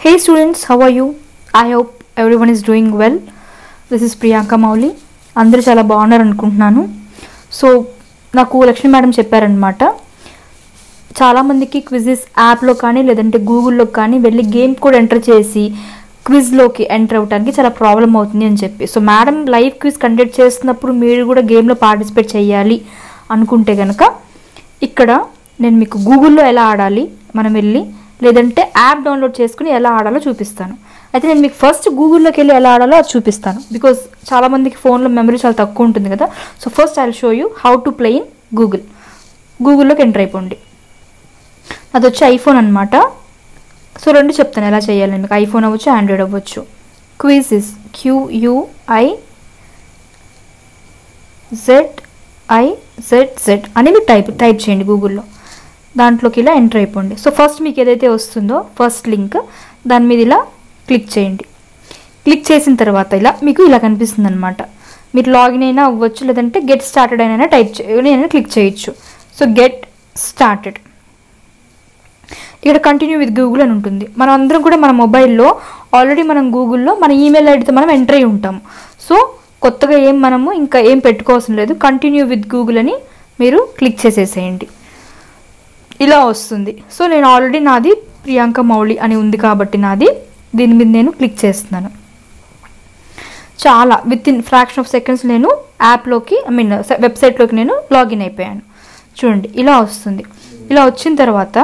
Hey students, how are you? I hope everyone is doing well. This is Priyanka Mauli. అందరూ చాలా బాగున్నారు అనుకుంటున్నాను so నాకు Lakshmi madam చెప్పారనమాట చాలామందికి క్విజెస్ యాప్లో కానీ లేదంటే గూగుల్లో కానీ వెళ్ళి గేమ్ కూడా ఎంటర్ చేసి క్విజ్లోకి ఎంటర్ అవ్వడానికి చాలా ప్రాబ్లం అవుతుంది అని చెప్పి so madam live quiz conduct చేస్తున్నప్పుడు మీరు కూడా గేమ్లో పార్టిసిపేట్ చేయాలి అనుకుంటే కనుక ఇక్కడ నేను మీకు గూగుల్లో ఎలా ఆడాలి మనం వెళ్ళి లేదంటే యాప్ డౌన్లోడ్ చేసుకుని ఎలా ఆడాలో చూపిస్తాను అయితే నేను మీకు ఫస్ట్ గూగుల్లోకి వెళ్ళి ఎలా ఆడాలో అది చూపిస్తాను బికాజ్ చాలామందికి ఫోన్లో మెమరీ చాలా తక్కువ ఉంటుంది కదా so first I show you how to play in Google గూగుల్లోకి ఎంటర్ అయిపోండి అది వచ్చి ఐఫోన్ అనమాట సో రెండు చెప్తాను ఎలా చేయాలి మీకు ఐఫోన్ అవ్వచ్చు ఆండ్రాయిడ్ అవ్వచ్చు quiz is Q U I Z I Z Z అని మీరు టైప్ టైప్ చేయండి గూగుల్లో దాంట్లోకి ఇలా ఎంటర్ అయిపోండి సో ఫస్ట్ మీకు ఏదైతే వస్తుందో ఫస్ట్ లింక్ దాని మీద ఇలా క్లిక్ చేయండి క్లిక్ చేసిన తర్వాత ఇలా మీకు ఇలా కనిపిస్తుంది అనమాట మీరు లాగిన్ అయినా అవ్వచ్చు లేదంటే గెట్ స్టార్టెడ్ అయినా టైప్ చేయని క్లిక్ చేయొచ్చు సో గెట్ స్టార్టెడ్ ఇక్కడ కంటిన్యూ విత్ గూగుల్ అని ఉంటుంది మనం అందరం కూడా మన మొబైల్లో ఆల్రెడీ మనం గూగుల్లో మన ఈమెయిల్ ఐడితో మనం ఎంటర్ అయి ఉంటాము సో కొత్తగా ఏం మనము ఇంకా ఏం పెట్టుకోవాల్సిన లేదు కంటిన్యూ విత్ గూగుల్ అని మీరు క్లిక్ చేసేసేయండి ఇలా వస్తుంది సో నేను ఆల్రెడీ నాది ప్రియాంక మౌళి అని ఉంది కాబట్టి నాది దీని మీద నేను క్లిక్ చేస్తున్నాను చాలా within fraction of seconds నేను యాప్లోకి ఐ మీన్ వెబ్సైట్లోకి నేను లాగిన్ అయిపోయాను చూడండి ఇలా వస్తుంది ఇలా వచ్చిన తర్వాత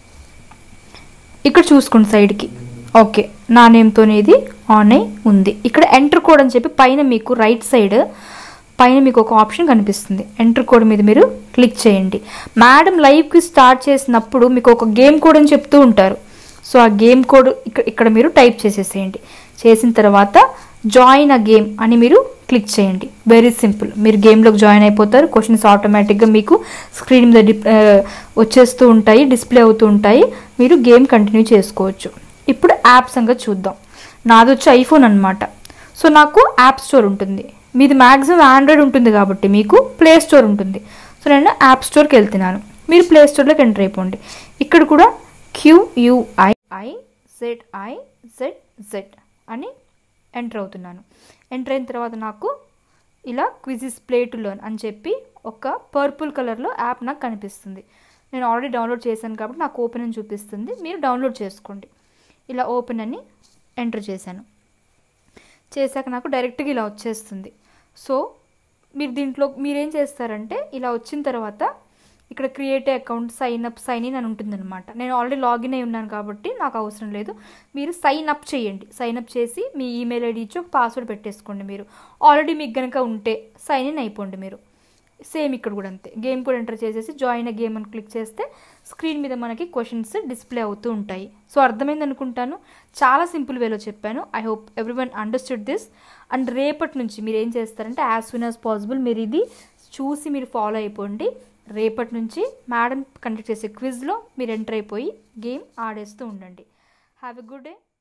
ఇక్కడ చూసుకోండి సైడ్కి ఓకే నా నేమ్తోనే ఇది ఆన్ అయి ఉంది ఇక్కడ ఎంటర్ కోడ్ అని చెప్పి పైన మీకు రైట్ సైడ్ పైన మీకు ఒక ఆప్షన్ కనిపిస్తుంది ఎంటర్ కోడ్ మీద మీరు క్లిక్ చేయండి మేడం లైవ్కి స్టార్ట్ చేసినప్పుడు మీకు ఒక గేమ్ కోడ్ అని చెప్తూ ఉంటారు సో ఆ గేమ్ కోడ్ ఇక్కడ ఇక్కడ మీరు టైప్ చేసేసేయండి చేసిన తర్వాత జాయిన్ అ గేమ్ అని మీరు క్లిక్ చేయండి వెరీ సింపుల్ మీరు గేమ్లోకి జాయిన్ అయిపోతారు క్వశ్చన్స్ ఆటోమేటిక్గా మీకు స్క్రీన్ మీద డి వచ్చేస్తూ ఉంటాయి డిస్ప్లే అవుతూ ఉంటాయి మీరు గేమ్ కంటిన్యూ చేసుకోవచ్చు ఇప్పుడు యాప్ సంగతి చూద్దాం నాది వచ్చి ఐఫోన్ అనమాట సో నాకు యాప్ స్టోర్ ఉంటుంది మీది మ్యాక్సిమం ఆండ్రాయిడ్ ఉంటుంది కాబట్టి మీకు ప్లే స్టోర్ ఉంటుంది సో నేను యాప్ స్టోర్కి వెళ్తున్నాను మీరు ప్లే స్టోర్లోకి ఎంటర్ అయిపోండి ఇక్కడ కూడా Q U I I Z I Z Z అని ఎంటర్ అవుతున్నాను ఎంటర్ అయిన తర్వాత నాకు ఇలా క్విజిస్ ప్లే టు లర్న్ అని చెప్పి ఒక పర్పుల్ కలర్లో యాప్ నాకు కనిపిస్తుంది నేను ఆల్రెడీ డౌన్లోడ్ చేశాను కాబట్టి నాకు ఓపెన్ అని చూపిస్తుంది మీరు డౌన్లోడ్ చేసుకోండి ఇలా ఓపెన్ అని ఎంటర్ చేశాను చేశాక నాకు డైరెక్ట్గా ఇలా వచ్చేస్తుంది సో మీరు దీంట్లో మీరేం చేస్తారంటే ఇలా వచ్చిన తర్వాత ఇక్కడ create account sign up sign in అని ఉంటుందన్నమాట నేను ఆల్రెడీ లాగిన్ అయి ఉన్నాను కాబట్టి నాకు అవసరం లేదు మీరు సైన్ అప్ చేయండి సైన్ అప్ చేసి మీ ఈమెయిల్ ఐడి ఇచ్చి ఒక పాస్వర్డ్ పెట్టేసుకోండి మీరు ఆల్రెడీ మీకు కనుక ఉంటే సైన్ ఇన్ అయిపోండి మీరు సేమ్ ఇక్కడ కూడా అంతే గేమ్ కూడా ఎంటర్ చేసేసి జాయిన్ అ గేమ్ అని క్లిక్ చేస్తే స్క్రీన్ మీద మనకి క్వశ్చన్స్ డిస్ప్లే అవుతూ ఉంటాయి సో అర్థమైంది అనుకుంటాను చాలా సింపుల్ వేలో చెప్పాను I hope everyone understood this and రేపటి నుంచి మీరు ఏం చేస్తారంటే యాజ్ సూన్ యాజ్ పాసిబుల్ మీరు ఇది చూసి మీరు ఫాలో అయిపోండి రేపటి నుంచి మేడం కండక్ట్ చేసే క్విజ్లో మీరు ఎంటర్ అయిపోయి గేమ్ ఆడేస్తూ ఉండండి హ్యావ్ ఎ గుడ్ డే